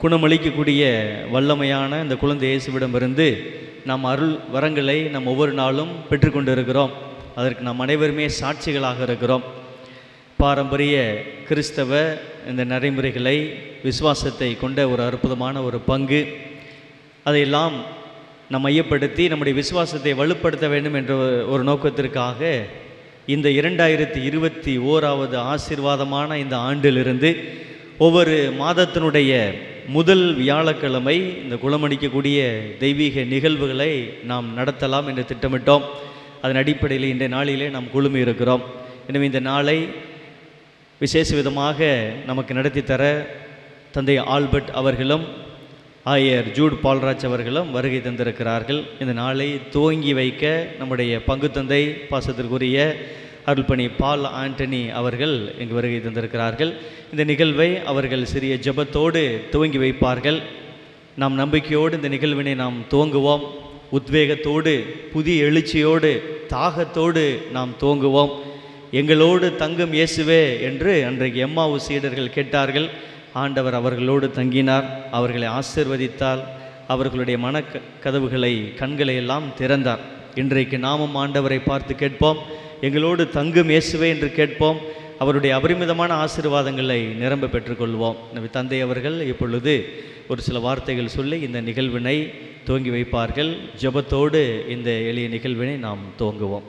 குணமளிக்கக்கூடிய வல்லமையான இந்த குழந்தை இயேசுவிடமிருந்து நாம் அருள் வரங்களை நாம் ஒவ்வொரு நாளும் பெற்றுக்கொண்டு இருக்கிறோம் அதற்கு நாம் அனைவருமே சாட்சிகளாக இருக்கிறோம் பாரம்பரிய கிறிஸ்தவ இந்த நடைமுறைகளை விசுவாசத்தை கொண்ட ஒரு அற்புதமான ஒரு பங்கு அதையெல்லாம் நம் மையப்படுத்தி நம்முடைய விசுவாசத்தை வலுப்படுத்த வேண்டும் என்ற ஒரு நோக்கத்திற்காக இந்த இரண்டாயிரத்தி இருபத்தி ஓராவது ஆசீர்வாதமான இந்த ஆண்டிலிருந்து ஒவ்வொரு மாதத்தினுடைய முதல் வியாழக்கிழமை இந்த குளமடிக்கக்கூடிய தெய்வீக நிகழ்வுகளை நாம் நடத்தலாம் என்று திட்டமிட்டோம் அதன் அடிப்படையில் இன்றைய நாளிலே நாம் குழுமி இருக்கிறோம் எனவே இந்த நாளை விசேஷ விதமாக நமக்கு நடத்தி தர தந்தை ஆல்பர்ட் அவர்களும் ஆயர் ஜூட் பால்ராஜ் அவர்களும் வருகை தந்திருக்கிறார்கள் இந்த நாளை துவங்கி வைக்க நம்முடைய பங்கு தந்தை பாசத்திற்குரிய அருள்பணி பால் ஆண்டனி அவர்கள் இங்கு வருகை தந்திருக்கிறார்கள் இந்த நிகழ்வை அவர்கள் சிறிய ஜெபத்தோடு துவங்கி வைப்பார்கள் நாம் நம்பிக்கையோடு இந்த நிகழ்வினை நாம் துவங்குவோம் உத்வேகத்தோடு புதிய எழுச்சியோடு தாகத்தோடு நாம் துவங்குவோம் எங்களோடு தங்கும் இயேசுவே என்று அன்றைக்கு எம்மாவு சீடர்கள் கேட்டார்கள் ஆண்டவர் அவர்களோடு தங்கினார் அவர்களை ஆசிர்வதித்தால் அவர்களுடைய மன க- கதவுகளை கண்களை எல்லாம் திறந்தார் இன்றைக்கு நாமும் ஆண்டவரை பார்த்து கேட்போம் எங்களோடு தங்கும் இயேசுவே என்று கேட்போம் அவருடைய அபரிமிதமான ஆசீர்வாதங்களை நிரம்ப பெற்றுக்கொள்வோம் எனவே தந்தை அவர்கள் இப்பொழுது ஒரு சில வார்த்தைகள் சொல்லி இந்த நிகழ்வினை துவங்கி வைப்பார்கள் ஜெபத்தோடு இந்த எளிய நிகழ்வினை நாம் துவங்குவோம்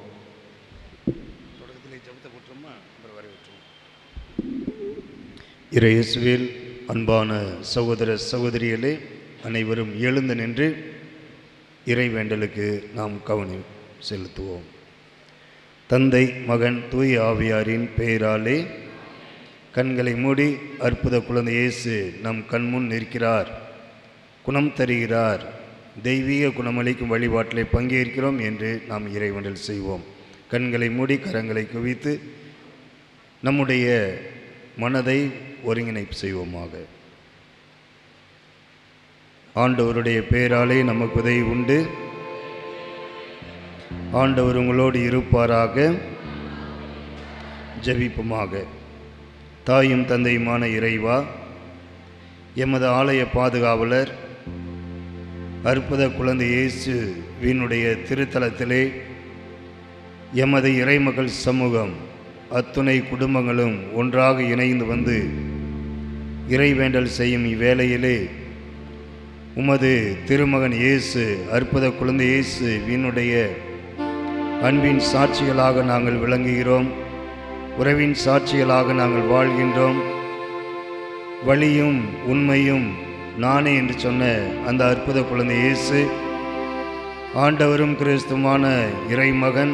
இறையேசுவில் அன்பான சகோதர சகோதரிகளே அனைவரும் எழுந்து நின்று இறைவேண்டலுக்கு நாம் கவனி செலுத்துவோம் தந்தை மகன் தூய ஆவியாரின் பெயராலே கண்களை மூடி அற்புத குழந்தை இயேசு நம் கண்முன் நிற்கிறார் குணம் தருகிறார் தெய்வீக குணமளிக்கும் வழிபாட்டிலே பங்கேற்கிறோம் என்று நாம் இறைவண்டல் செய்வோம் கண்களை மூடி கரங்களை குவித்து நம்முடைய மனதை ஒருங்கிணைப்பு செய்வோமாக ஆண்டவருடைய பெயராலே நமக்கு உதவி உண்டு ஆண்டவர் உங்களோடு இருப்பாராக ஜெபிப்புமாக தாயும் தந்தையுமான இறைவா எமது ஆலய பாதுகாவலர் அற்புத குழந்தை இயேசு வீணுடைய திருத்தலத்திலே எமது இறைமகள் சமூகம் அத்துணை குடும்பங்களும் ஒன்றாக இணைந்து வந்து இறைவேண்டல் செய்யும் இவ்வேளையிலே உமது திருமகன் இயேசு அற்புத குழந்தை இயேசு வீணுடைய அன்பின் சாட்சிகளாக நாங்கள் விளங்குகிறோம் உறவின் சாட்சிகளாக நாங்கள் வாழ்கின்றோம் வழியும் உண்மையும் நானே என்று சொன்ன அந்த அற்புத குழந்தை இயேசு ஆண்டவரும் கிறிஸ்துமான இறைமகன்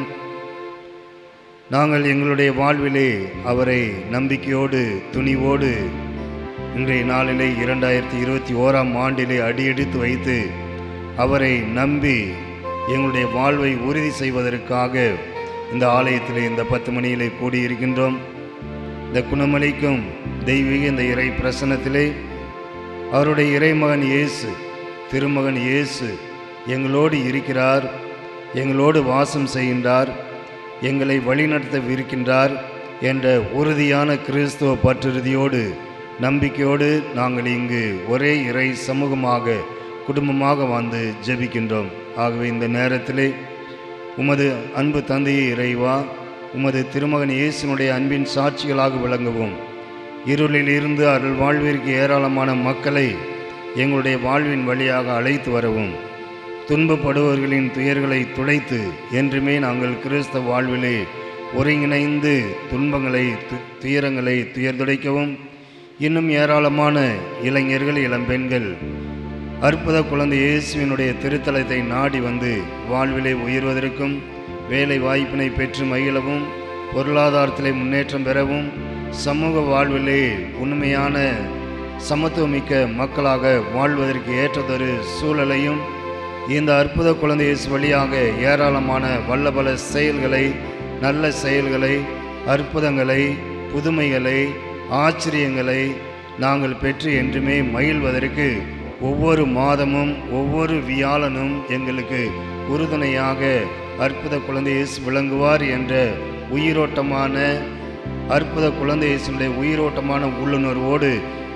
நாங்கள் எங்களுடைய வாழ்விலே அவரை நம்பிக்கையோடு துணிவோடு இன்றைய நாளிலே இரண்டாயிரத்தி இருபத்தி ஓராம் ஆண்டிலே அடியெடுத்து வைத்து அவரை நம்பி எங்களுடைய வாழ்வை உறுதி செய்வதற்காக இந்த ஆலயத்திலே இந்த பத்து மணியிலே கூடியிருக்கின்றோம் இந்த குணமளிக்கும் தெய்வீக இந்த இறை பிரசனத்திலே அவருடைய இறைமகன் இயேசு திருமகன் இயேசு எங்களோடு இருக்கிறார் எங்களோடு வாசம் செய்கின்றார் எங்களை வழிநடத்தவிருக்கின்றார் என்ற உறுதியான கிறிஸ்துவ பற்றுறுதியோடு நம்பிக்கையோடு நாங்கள் இங்கு ஒரே இறை சமூகமாக குடும்பமாக வந்து ஜெபிக்கின்றோம் ஆகவே இந்த நேரத்திலே உமது அன்பு தந்தையை இறைவா உமது திருமகன் இயேசுனுடைய அன்பின் சாட்சிகளாக விளங்கவும் இருளில் இருந்து அருள் வாழ்விற்கு ஏராளமான மக்களை எங்களுடைய வாழ்வின் வழியாக அழைத்து வரவும் துன்பப்படுபவர்களின் துயர்களை துடைத்து என்றுமே நாங்கள் கிறிஸ்தவ வாழ்விலே ஒருங்கிணைந்து துன்பங்களை து- துயரங்களை துயர்துடைக்கவும் இன்னும் ஏராளமான இளைஞர்கள் இளம்பெண்கள் அற்புத குழந்தை இயேசுவினுடைய திருத்தலத்தை நாடி வந்து வாழ்விலே உயர்வதற்கும் வேலை வாய்ப்பினை பெற்று மகிழவும் பொருளாதாரத்திலே முன்னேற்றம் பெறவும் சமூக வாழ்விலே உண்மையான சமத்துவமிக்க மக்களாக வாழ்வதற்கு ஏற்றதொரு சூழலையும் இந்த அற்புத குழந்தை இயேசு வழியாக ஏராளமான வல்லபல செயல்களை நல்ல செயல்களை அற்புதங்களை புதுமைகளை ஆச்சரியங்களை நாங்கள் பெற்று என்றுமே மகிழ்வதற்கு ஒவ்வொரு மாதமும் ஒவ்வொரு வியாழனும் எங்களுக்கு உறுதுணையாக அற்புத குழந்தை இயேசு விளங்குவார் என்ற உயிரோட்டமான அற்புத குழந்தை இயேசுடைய உயிரோட்டமான உள்ளுணர்வோடு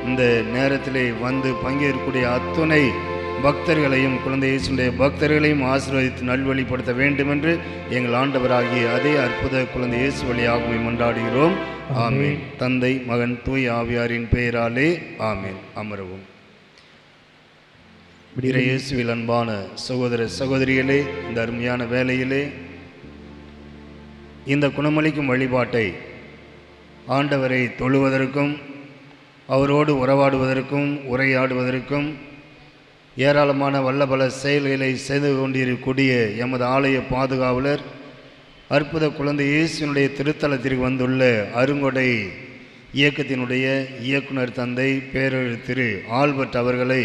இந்த நேரத்திலே வந்து பங்கேற்கக்கூடிய அத்துணை பக்தர்களையும் குழந்தை இயேசுடைய பக்தர்களையும் ஆசீர்வதித்து நல்வழிப்படுத்த வேண்டும் என்று எங்கள் ஆண்டவராகிய அதே அற்புத குழந்தை இயேசு வழியாகவே கொண்டாடுகிறோம் ஆமென் தந்தை மகன் தூய் ஆவியாரின் பெயராலே ஆமென் அமரவும் இறை இயேசுவில் அன்பான சகோதர சகோதரிகளே இந்த அருமையான வேலையிலே இந்த குணமளிக்கும் வழிபாட்டை ஆண்டவரை தொழுவதற்கும் அவரோடு உறவாடுவதற்கும் உரையாடுவதற்கும் ஏராளமான வல்லபல செயல்களை செய்து கொண்டிருக்கக்கூடிய எமது ஆலய பாதுகாவலர் அற்புத குழந்தை இயேசுனுடைய திருத்தலத்திற்கு வந்துள்ள அருங்கொடை இயக்கத்தினுடைய இயக்குனர் தந்தை பேரொரு திரு ஆல்பர்ட் அவர்களை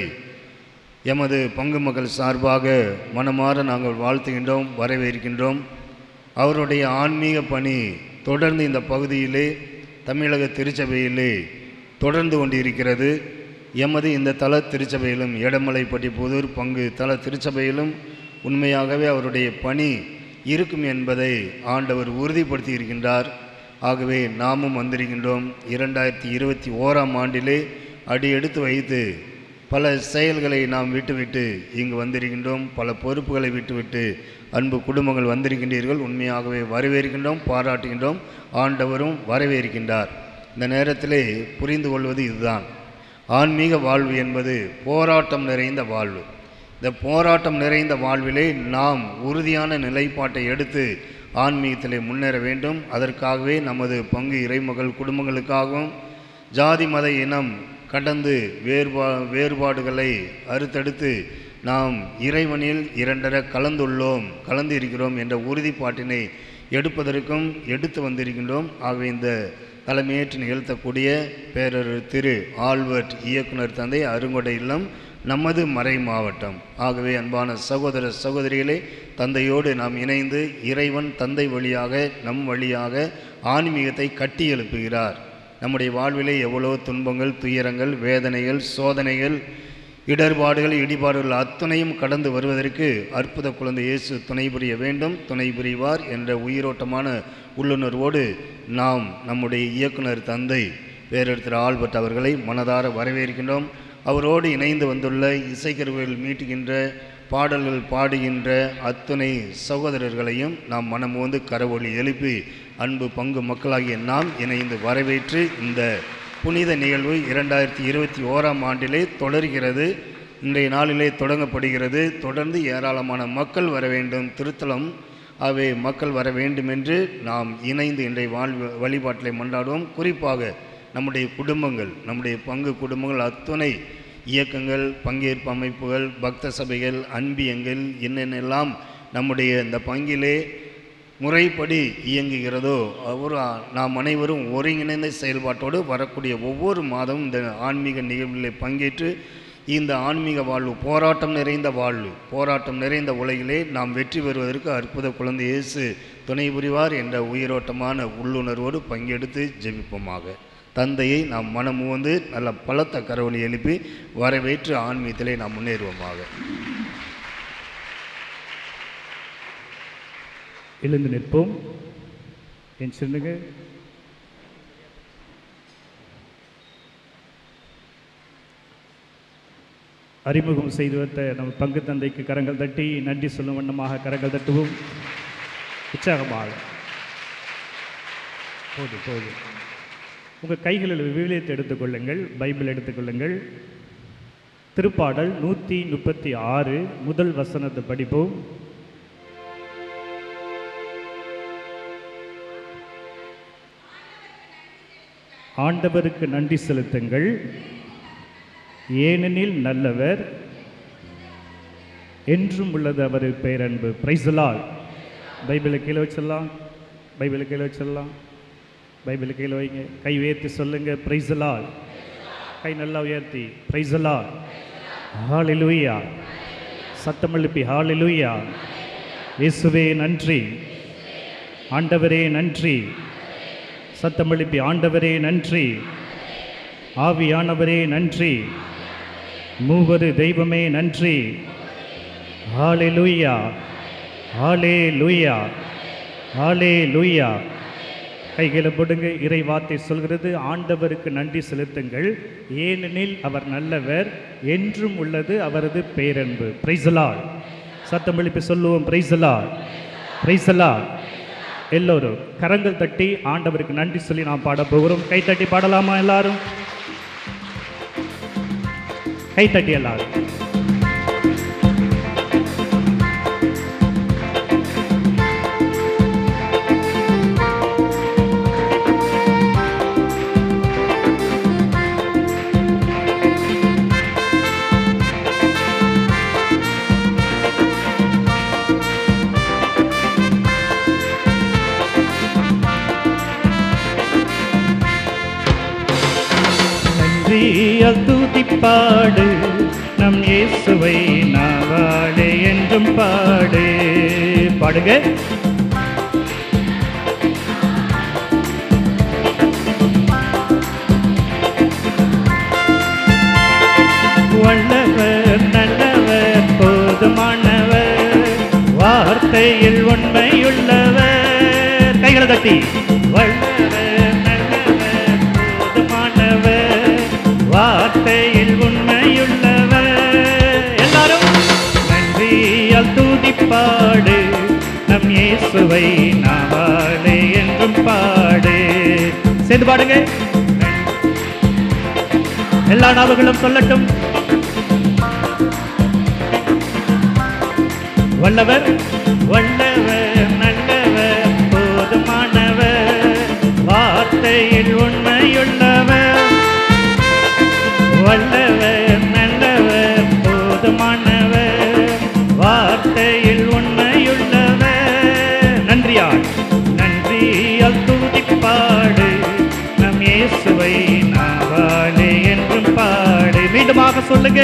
எமது பங்கு மக்கள் சார்பாக மனமாற நாங்கள் வாழ்த்துகின்றோம் வரவேற்கின்றோம் அவருடைய ஆன்மீக பணி தொடர்ந்து இந்த பகுதியிலே தமிழக திருச்சபையிலே தொடர்ந்து கொண்டிருக்கிறது எமது இந்த தல திருச்சபையிலும் எடமலைப்பட்டி புதூர் பங்கு தல திருச்சபையிலும் உண்மையாகவே அவருடைய பணி இருக்கும் என்பதை ஆண்டவர் உறுதிப்படுத்தி இருக்கின்றார் ஆகவே நாமும் வந்திருக்கின்றோம் இரண்டாயிரத்தி இருபத்தி ஓராம் ஆண்டிலே அடி எடுத்து வைத்து பல செயல்களை நாம் விட்டுவிட்டு இங்கு வந்திருக்கின்றோம் பல பொறுப்புகளை விட்டுவிட்டு அன்பு குடும்பங்கள் வந்திருக்கின்றீர்கள் உண்மையாகவே வரவேற்கின்றோம் பாராட்டுகின்றோம் ஆண்டவரும் வரவேற்கின்றார் இந்த நேரத்திலே புரிந்து கொள்வது இதுதான் ஆன்மீக வாழ்வு என்பது போராட்டம் நிறைந்த வாழ்வு இந்த போராட்டம் நிறைந்த வாழ்விலே நாம் உறுதியான நிலைப்பாட்டை எடுத்து ஆன்மீகத்திலே முன்னேற வேண்டும் அதற்காகவே நமது பங்கு இறைமகள் குடும்பங்களுக்காகவும் ஜாதி மத இனம் கடந்து வேறுபா வேறுபாடுகளை அறுத்தெடுத்து நாம் இறைவனில் இரண்டர கலந்துள்ளோம் கலந்து இருக்கிறோம் என்ற உறுதிப்பாட்டினை எடுப்பதற்கும் எடுத்து வந்திருக்கின்றோம் ஆகவே இந்த தலைமையேற்று நிகழ்த்தக்கூடிய பேரர் திரு ஆல்வர்ட் இயக்குனர் தந்தை அருங்கொடை இல்லம் நமது மறை மாவட்டம் ஆகவே அன்பான சகோதர சகோதரிகளே தந்தையோடு நாம் இணைந்து இறைவன் தந்தை வழியாக நம் வழியாக ஆன்மீகத்தை கட்டி எழுப்புகிறார் நம்முடைய வாழ்விலே எவ்வளோ துன்பங்கள் துயரங்கள் வேதனைகள் சோதனைகள் இடர்பாடுகள் இடிபாடுகள் அத்தனையும் கடந்து வருவதற்கு அற்புத குழந்தை இயேசு துணை புரிய வேண்டும் துணை புரிவார் என்ற உயிரோட்டமான உள்ளுணர்வோடு நாம் நம்முடைய இயக்குனர் தந்தை வேறொருத்தர் ஆல்பர்ட் அவர்களை மனதார வரவேற்கின்றோம் அவரோடு இணைந்து வந்துள்ள இசைக்கருவிகள் மீட்டுகின்ற பாடல்கள் பாடுகின்ற அத்துணை சகோதரர்களையும் நாம் மனம் வந்து கரவொலி எழுப்பி அன்பு பங்கு மக்களாகிய நாம் இணைந்து வரவேற்று இந்த புனித நிகழ்வு இரண்டாயிரத்தி இருபத்தி ஓராம் ஆண்டிலே தொடர்கிறது இன்றைய நாளிலே தொடங்கப்படுகிறது தொடர்ந்து ஏராளமான மக்கள் வர வேண்டும் திருத்தலம் ஆகவே மக்கள் வர வேண்டும் என்று நாம் இணைந்து இன்றைய வாழ்வு வழிபாட்டிலை கொண்டாடுவோம் குறிப்பாக நம்முடைய குடும்பங்கள் நம்முடைய பங்கு குடும்பங்கள் அத்துணை இயக்கங்கள் பங்கேற்பு அமைப்புகள் பக்த சபைகள் அன்பியங்கள் என்னென்னெல்லாம் நம்முடைய இந்த பங்கிலே முறைப்படி இயங்குகிறதோ அவர் நாம் அனைவரும் ஒருங்கிணைந்த செயல்பாட்டோடு வரக்கூடிய ஒவ்வொரு மாதமும் இந்த ஆன்மீக நிகழ்வில் பங்கேற்று இந்த ஆன்மீக வாழ்வு போராட்டம் நிறைந்த வாழ்வு போராட்டம் நிறைந்த உலகிலே நாம் வெற்றி பெறுவதற்கு அற்புத குழந்தை இயேசு துணை புரிவார் என்ற உயிரோட்டமான உள்ளுணர்வோடு பங்கெடுத்து ஜெபிப்போமாக தந்தையை நாம் மனம் வந்து நல்ல பலத்த கரவொலி எழுப்பி வரவேற்று ஆன்மீகத்திலே நாம் முன்னேறுவோமாக எழுந்து நிற்போம் என் சொல்லுங்க அறிமுகம் செய்து வைத்த நம்ம பங்கு தந்தைக்கு கரங்கள் தட்டி நன்றி சொல்லும் வண்ணமாக கரங்கள் தட்டுவோம் உற்சாகமாக போதும் போதும் உங்கள் கைகளில் விவிலியத்தை எடுத்துக்கொள்ளுங்கள் பைபிள் எடுத்துக்கொள்ளுங்கள் திருப்பாடல் நூற்றி முப்பத்தி ஆறு முதல் வசனத்தை படிப்போம் ஆண்டவருக்கு நன்றி செலுத்துங்கள் ஏனெனில் நல்லவர் என்றும் உள்ளது அவர் பேரன்பு பிரைசலால் பைபிளை கீழே வச்சிடலாம் பைபிளை கீழே வச்சிடலாம் பைபிளை கீழே வைங்க கை உயர்த்தி சொல்லுங்க பிரைசலால் கை நல்லா உயர்த்தி பிரைசலால் ஹாலிலூயா சத்தம் எழுப்பி ஹாலிலூயா இயேசுவே நன்றி ஆண்டவரே நன்றி சத்தம் எழுப்பி ஆண்டவரே நன்றி ஆவியானவரே நன்றி மூவரு தெய்வமே நன்றி ஹாலே லூயா ஹாலே லூயா ஹாலே லூயா கைகளை போடுங்க இறை வார்த்தை சொல்கிறது ஆண்டவருக்கு நன்றி செலுத்துங்கள் ஏனெனில் அவர் நல்லவர் என்றும் உள்ளது அவரது பேரன்பு பிரைசலால் சத்தம் எழுப்பி சொல்லுவோம் பிரைசலால் பிரைசலால் எல்லோரும் கரங்கள் தட்டி ஆண்டவருக்கு நன்றி சொல்லி நாம் பாட போகிறோம் கை தட்டி பாடலாமா எல்லாரும் கை தட்டி எல்லாரும் நன்றியால் துதிப்பாடு நம் இயேசுவை நாவாழே என்றும் பாடு பாடுங்க வல்லவர் நல்லவர் போதுமானவர் வார்த்தையில் உண்மையுள்ளவர் கைகளை தட்டி வல்லவர் நல்லவர் போதுமானவர் வார்த்தையில் உண்மையுள்ளவர் எல்லாரும் நன்றியால் துதிப்பாடு நம் இயேசுவை நாவாலே என்றும் பாடு சேர்ந்து பாடுங்க எல்லா நாவுகளும் சொல்லட்டும் வல்லவர் வல்லவர் நல்லவர் போதுமானவர் வார்த்தையில் உண்மையுள்ளவர் வல்லவர் நல்லவர் போதுமானவர் வார்த்தையில் உண்மையுள்ளவர் நன்றியால் நன்றியால் துதிப்பாடு நம் இயேசுவை நாவாலே என்றும் பாடு மீண்டுமாக சொல்லுங்க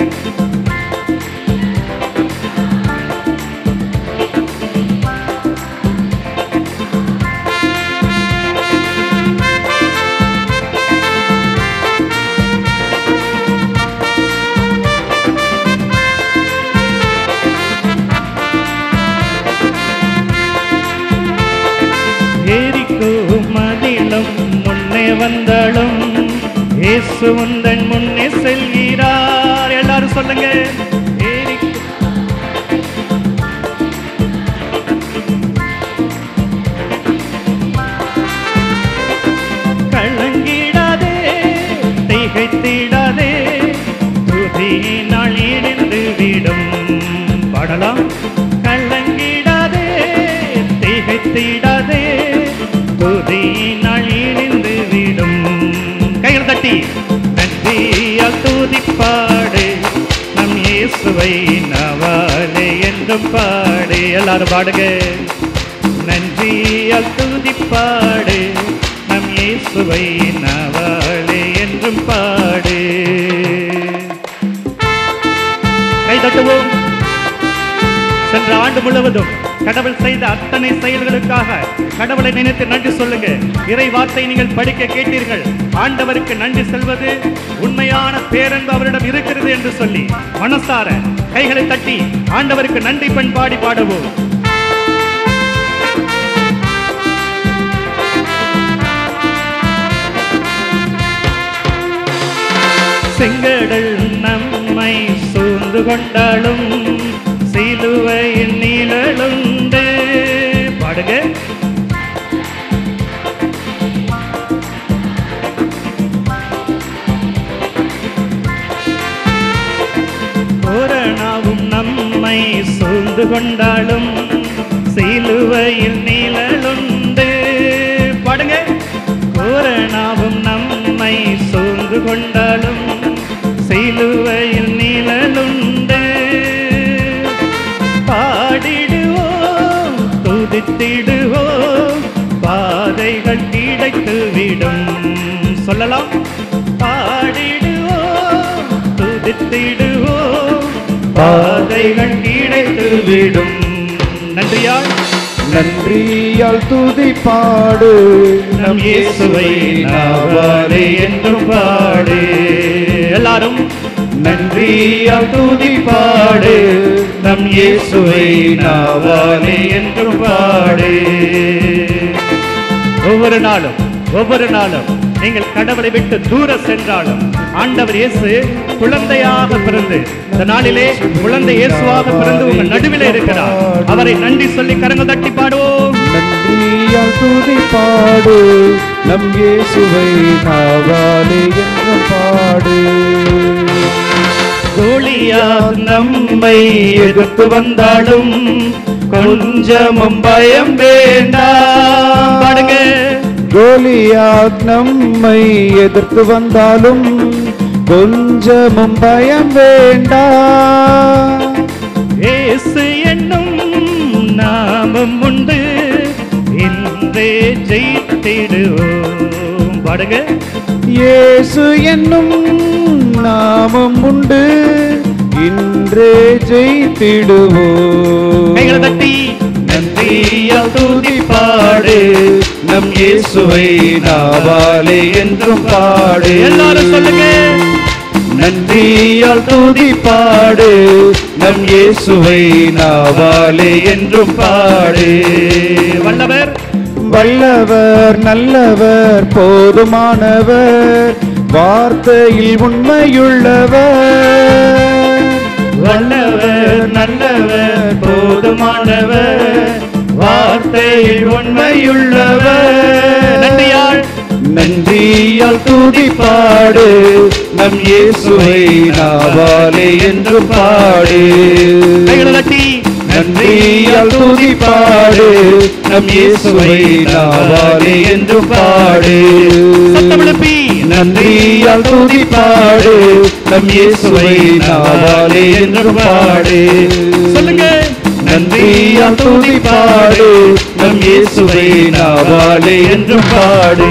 ஏரிக்கோ மதிலும் முன்னே வந்தாலும் இயேசு உந்தன் முன்னே செல்கிறார் எல்லாரும் சொல்லுங்க ஏரிக்கோ கலங்கிடாதே திகைத்திடாதே துதியினால் இணைந்து விடும் பாடலாம் கலங்கிடாதே திகைத்திடாதே துதியினால் இணைந்து விடும் கைகள் தட்டி நன்றியால் துதிப்பாடு நம் இயேசுவை நவாலே என்றும் பாடு எல்லாரும் பாடுங்க நன்றியால் துதிப்பாடு நம் இயேசுவை நவாலே என்றும் பாடு கை தட்டுவோம் சென்ற ஆண்டு முழுவதும் கடவுள் செய்த அத்தனை செயல்களுக்காக கடவுளை நினைத்து நன்றி சொல்லுங்க இறை வார்த்தை நீங்கள் படிக்க கேட்டீர்கள் ஆண்டவருக்கு நன்றி செல்வது உண்மையான பேரன்பு அவரிடம் இருக்கிறது என்று சொல்லி மனசார கைகளை தட்டி ஆண்டவருக்கு நன்றி பண்பாடி பாடுவோம் செங்கடல் நம்மை சூழ்ந்து கொண்டாலும் சிலுவையின் நீழலுண்டு பாடுங்க கொரோனாவும் நம்மை சூழ்ந்து கொண்டாலும் சிலுவையில் நீழலுண்டு பாடுங்க கொரோனாவும் நம்மை சூழ்ந்து கொண்டாலும் சிலுவையில் நீழலுண்டு பாடிடுவோம் துதித்திடுவோம் பாதைகள் கிடைத்துவிடும் சொல்லலாம் பாடிடுவோம் துதித்திடுவோம் பாதைகள் கிடைத்துவிடும் நன்றியாள் நன்றியால் துதிப்பாடு நம் இயேசுவை நாவாலே என்றும் பாடு எல்லாரும் நன்றியால் துதிப்பாடு நம் இயேசுவை நாவாலே என்றும் பாடு ஓ ஒவ்வொரு நாளும் ஒவ்வொரு நாளும் நீங்கள் கடவுளை விட்டு தூர சென்றாலும் ஆண்டவர் இயேசு குழந்தையாக பிறந்து இந்த நாளிலே குழந்தை இயேசுவாக பிறந்து உங்கள் நடுவிலே இருக்கிறார் அவரை நன்றி சொல்லி கரங்கள் தட்டி பாடுவோம் நன்றியால் துதி பாடு நம் இயேசுவை நாவாலே என்று பாடு கோலியாத் நம்மை எதிர்த்து வந்தாலும் கொஞ்சமும் பயம் வேண்டாம் பாடுங்க கோலியாத் நம்மை எதிர்த்து வந்தாலும் கொஞ்சமும் பயம் வேண்டாம் இயேசு என்னும் நாமம் உண்டு இன்றே ஜெயித்திடுவோம் பாடுங்க இயேசு என்னும் நாமம் உண்டு இன்றே ஜெயித்திடுவோம் கைகளை தட்டி நன்றியால் துதி பாடு நம் இயேசுவை நாவாலே என்றும் பாடு எல்லாரும் சொல்லுங்க நன்றியால் துதி பாடு நம் இயேசுவை நாவாலே என்றும் பாடு வல்லவர் வல்லவர் நல்லவர் போதுமானவர் வார்த்தையில் உண்மையுள்ளவர் வல்லவர் நல்லவர் போதுமானவர் வார்த்தையில் உண்மையுள்ளவர் நன்றியாள் நன்றியால் துதி பாடு நம் இயேசுவை நாவாலே என்று பாடு கைகளை தட்டி நன்றியால் துதி பாடு நம் இயேசுவை நாவாலே என்று பாடு சத்தம் எழுப்பி நன்றியால் துதி பாடு நம் இயேசுவை நாவாலே என்று பாடு சொல்லுங்க நன்றியால் துதி பாடு நம் இயேசுவை நாவாலே என்று பாடு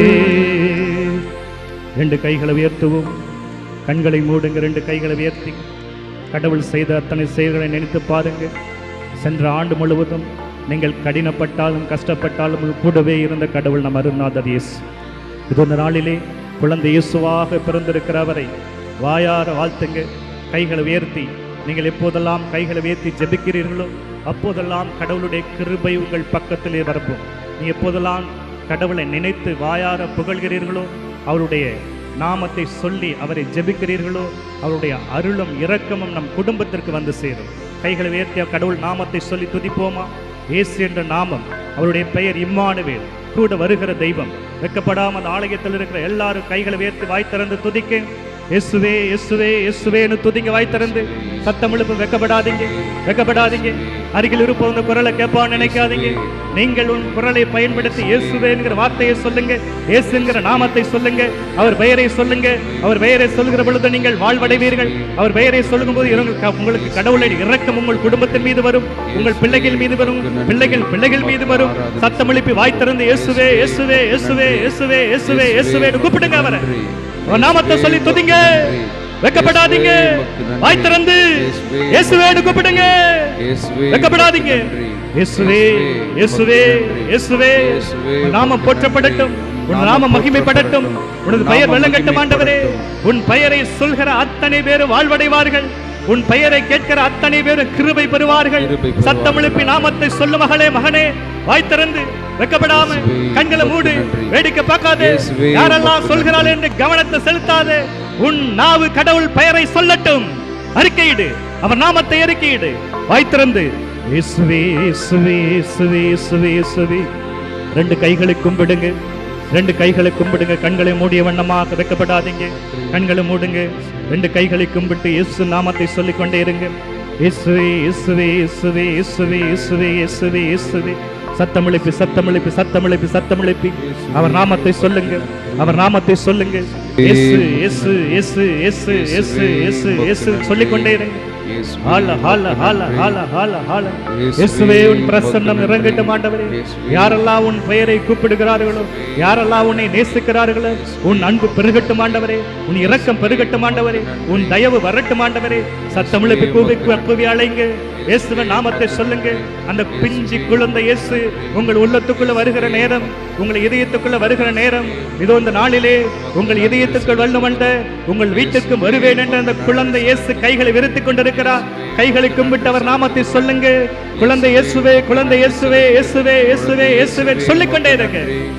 ரெண்டு கைகளை உயர்த்துவோம் கண்களை மூடுங்க ரெண்டு கைகளை உயர்த்தி கடவுள் செய்த அத்தனை செயல்களை நினைத்து பாருங்க சென்ற ஆண்டு முழுவதும் நீங்கள் கடினப்பட்டாலும் கஷ்டப்பட்டாலும் உங்கள் கூடவே இருந்த கடவுள் நம் அருணாதர் இயேசு இது இந்த நாளிலே குழந்தை இயேசுவாக பிறந்திருக்கிற அவரை வாயார வாழ்த்துங்க கைகளை உயர்த்தி நீங்கள் எப்போதெல்லாம் கைகளை உயர்த்தி ஜெபிக்கிறீர்களோ அப்போதெல்லாம் கடவுளுடைய கிருபை உங்கள் பக்கத்திலே வரப்போம் நீ எப்போதெல்லாம் கடவுளை நினைத்து வாயார புகழ்கிறீர்களோ அவருடைய நாமத்தை சொல்லி அவரை ஜெபிக்கிறீர்களோ அவருடைய அருளும் இரக்கமும் நம் குடும்பத்திற்கு வந்து சேரும் கைகளை உயர்த்தி கடவுள் நாமத்தை சொல்லி துதிப்போமா இயேசு என்ற நாமம் அவருடைய பெயர் இம்மானுவேல் கூட வருகிற தெய்வம் வெக்கப்படாம அந்த ஆலயத்தில் இருக்கிற எல்லாரும் கைகளை உயர்த்தி வாய் திறந்து துதிக்க இயேசுவே இயேசுவே இயேசுவேன்னு துதிங்க வாய் திறந்து சத்தம் எழுப்பு வெக்கப்படாதீங்க வெக்கப்படாதீங்க அருகில் இருப்பவங்க குரலை கேட்பான்னு நினைக்காதீங்க நீங்கள் உன் குரலை பயன்படுத்தி இயேசுவேங்கிற வார்த்தையை சொல்லுங்க இயேசுங்கிற நாமத்தை சொல்லுங்க அவர் பெயரை சொல்லுங்க அவர் பெயரை சொல்லுகிற பொழுது நீங்கள் வாழ்வடைவீர்கள் அவர் பெயரை சொல்லும் போது உங்களுக்கு உங்களுக்கு கடவுளை இரக்கம் உங்கள் குடும்பத்தின் மீது வரும் உங்கள் பிள்ளைகள் மீது வரும் பிள்ளைகள் பிள்ளைகள் மீது வரும் சத்தம் எழுப்பி வாய் திறந்து இயேசுவே இயேசுவே இயேசுவே இயேசுவே இயேசுவே இயேசுவே கூப்பிடுங்க அவரை அவர் நாமத்தை சொல்லி துதிங்க வெக்கப்படாதீங்க வாய் திறந்து இயேசுவேன்னு கூப்பிடுங்க வெக்கப்படாதீங்க இயேசுவே இயேசுவே இயேசுவே உன் நாமம் போற்றப்படட்டும் உன் நாமம் மகிமைப்படட்டும் உனது பெயர் வெள்ளங்கட்டும் ஆண்டவரே உன் பெயரை சொல்கிற அத்தனை பேரும் வாழ்வடைவார்கள் உன் பெயரை கேட்கிற அத்தனை பேரும் கிருபை பெறுவார்கள் சத்தம் எழுப்பி நாமத்தை சொல்லு மகளே மகனே வாய் திறந்து வெக்கப்படாம கண்களை மூடு வேடிக்கை பார்க்காதே யாரெல்லாம் சொல்கிறாள் என்று கவனத்தை செலுத்தாதே உன் நாவு கடவுள் பெயரை சொல்லட்டும் அறிக்கையிடு அவர் நாமத்தை அறிக்கையிடு வாய் திறந்து இயேசுவே இயேசுவே இயேசுவே இயேசுவே இயேசுவே ரெண்டு கைகளை கும்பிடுங்க ரெண்டு கைகளை கும்பிடுங்க கண்களை மூடிய வண்ணமாக வைக்கப்படாதீங்க கண்களை மூடுங்க ரெண்டு கைகளை கும்பிட்டு இயேசு நாமத்தை சொல்லிக் கொண்டே இருங்க இயேசுவே இயேசுவே இயேசுவே இயேசுவே இயேசுவே இயேசுவே இயேசுவே சத்தம் எழுப்பி சத்தம் எழுப்பி சத்தம் எழுப்பி சத்தம் எழுப்பி அவர் நாமத்தை சொல்லுங்க அவர் நாமத்தை சொல்லுங்க இயேசு இயேசு இயேசு இயேசு இயேசு இயேசு இயேசு சொல்லிக் கொண்டே இருங்க ஹால ஹால ஹால ஹால ஹால ஹால இயேசுவே உன் பிரசன்னம் இறங்கட்டும் ஆண்டவரே யாரெல்லாம் உன் பெயரை கூப்பிடுகிறார்களோ யாரெல்லாம் உன்னை நேசிக்கிறார்களோ உன் அன்பு பெருகட்டும் ஆண்டவரே உன் இரக்கம் பெருகட்டும் ஆண்டவரே உன் தயவு வரட்டும் ஆண்டவரே சத்தமிழப்பி கூவி கூவி அழைங்க இயேசுவின் நாமத்தை சொல்லுங்க அந்த பிஞ்சு குழந்தை இயேசு உங்கள் உள்ளத்துக்குள்ள வருகிற நேரம் உங்கள் இதயத்துக்குள்ள வருகிற நேரம் இதோ இந்த நாளிலே உங்கள் இதயத்துக்குள் வல்லமண்ட உங்கள் வீட்டுக்கு வருவேன் என்ற அந்த குழந்தை இயேசு கைகளை விரித்துக் கொண்டிருக்கிறார் கைகளை கும்பிட்டு அவர் நாமத்தை சொல்லுங்க குழந்தை இயேசுவே குழந்தை இயேசுவே இயேசுவே இயேசுவே இயேசுவே சொல்லிக்கொண்டே இருங்க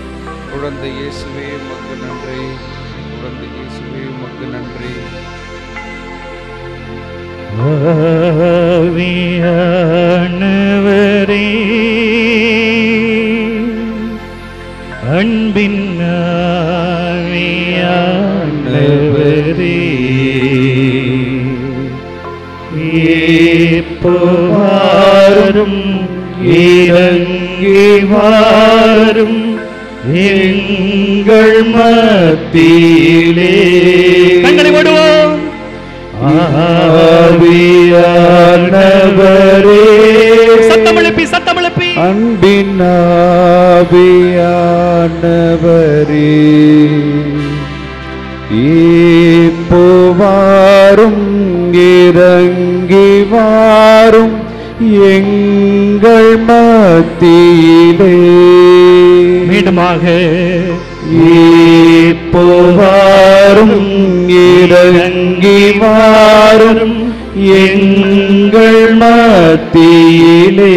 குழந்தை இயேசுவே உமக்கு நன்றி குழந்தை இயேசுவே உமக்கு நன்றி ஆவியானவரே அன்பின் ஆவியானவரே ஏப்போவாரும் இறங்கி வாரும் எங்கள் மத்தியிலே கண்களை மூடுவோம் ஆவியானவரே சத்தம் எழுப்பி சத்தம் எழுப்பி அன்பின் ஆவியானவரே இப்போ வாரும் இறங்கி வாரும் எங்கள் மத்தியிலே மீண்டுமாக இப்போ வாரும் இறங்கி வாரும் எங்கள் மத்தியிலே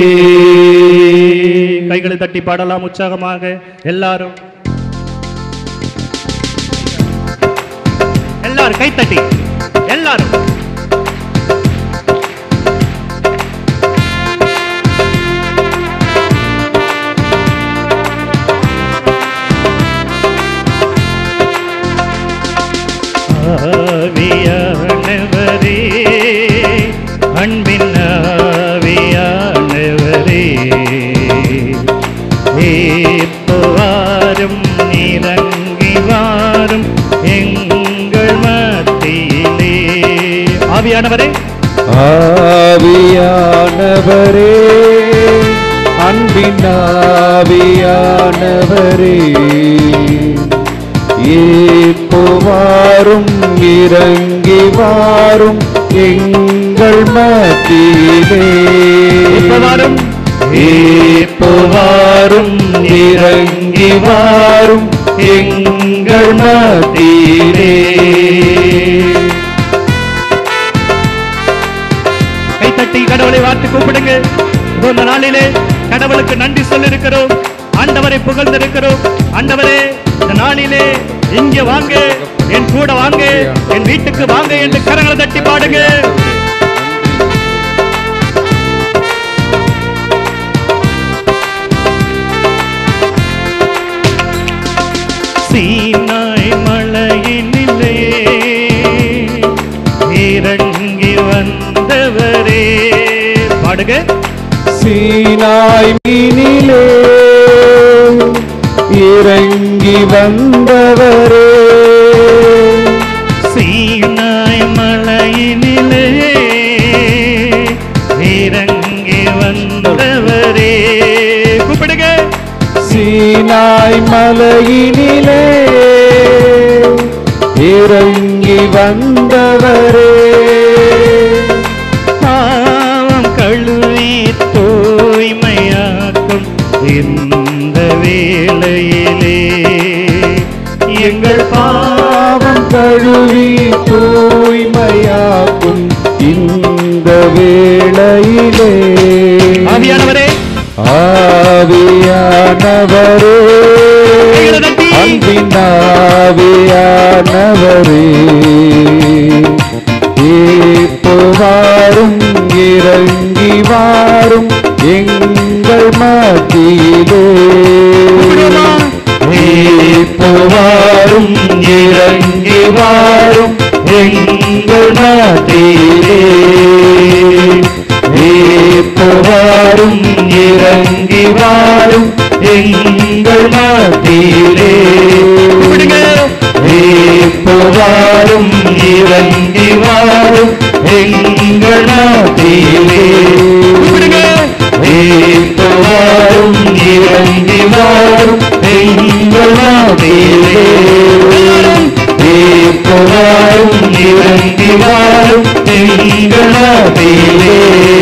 கைகளை தட்டி பாடலாம் உற்சாகமாக எல்லாரும் எல்லாரும் கை தட்டி எல்லாரும் ஆவியானவரே அன்பின் ஆவியானவரே ஏப்பவாரும் இறங்கி வாரும் எங்கள் மத்தியிலே ஆவியானவரே ஆவியானவரே அன்பின் ஆவியானவரே இப்போ வாரும் இறங்கி வாரும் எங்கள் மத்தியிலே இப்போ வாரும். இப்போ வாரும் இறங்கி வாரும் எங்கள் மத்தியிலே கைத்தட்டி கடவுளை வார்த்து கூப்பிடுங்க இதோ இந்த நாளிலே கடவுளுக்கு நன்றி சொல்லிருக்கிறோம் ஆண்டவரை புகழ்ந்திருக்கிறோம் ஆண்டவரே இந்த நாளிலே இங்க வாங்க என் கூட வாங்க என் வீட்டுக்கு வாங்க என்று கரங்களை தட்டி பாடுங்க சீனாய் மலையினிலே இறங்கி வந்தவரே பாடுங்க சீனாய் மீனிலே இறங்கி வந்தவரே சீனாய் மலையினிலே இறங்கி வந்தவரே கூப்பிடுங்க சீனாய் மலையினிலே இறங்கி வந்தவரே பாவம் கழுவி தூய்மையாக்கும் இந்த வேளையிலே எங்கள் பாவம் கழுவி தூய்மையாக்கும் இந்த வேளையிலே ஆவியானவரே ஆவியானவரே கைகளை தட்டி. அன்பின் ஆவியானவரே இப்போ வாரும் இறங்கி வாரும் எங்கள் மத்தியிலே இப்போ வாரும் இறங்கி வாரும் எங்கள் மத்தியிலே இப்போ வாரும் இறங்கி வாரும் எங்கள் மத்தியிலே இப்போ வாரும் இறங்கி வாரும் எங்கள் மத்தியிலே இப்போ வாரும் இறங்கி வாரும் எங்கள் மத்தியிலே இப்போ வாரும் இறங்கி வாரும் எங்கள் மத்தியிலே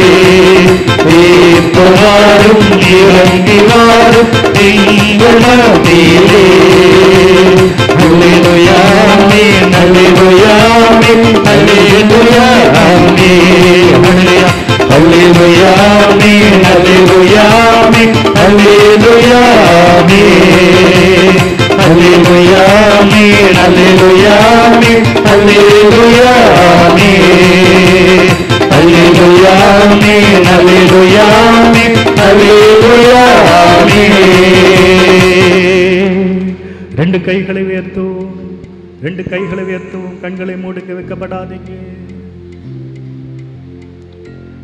இப்போ வாரும் இறங்கி வாரும் எங்கள் மத்தியிலே அல்லேலூயா ஆமென் அல்லேலூயா ஆமென் அல்லேலூயா ஆமென் அல்லேலூயா ஆமென் அல்லேலூயா ஆமென் அல்லேலூயா ஆமென் அல்லேலூயா ஆமென் அல்லேலூயா ஆமென் அல்லேலூயா ஆமென் அல்லேலூயா ஆமென் அல்லேலூயா ஆமென் அல்லேலூயா ஆமென் ரெண்டு கைகளை உயர்த்துவோம் ரெண்டு கைகளை உயர்த்துவோம் கண்களை மூடுக்க வைக்கப்படாதீங்க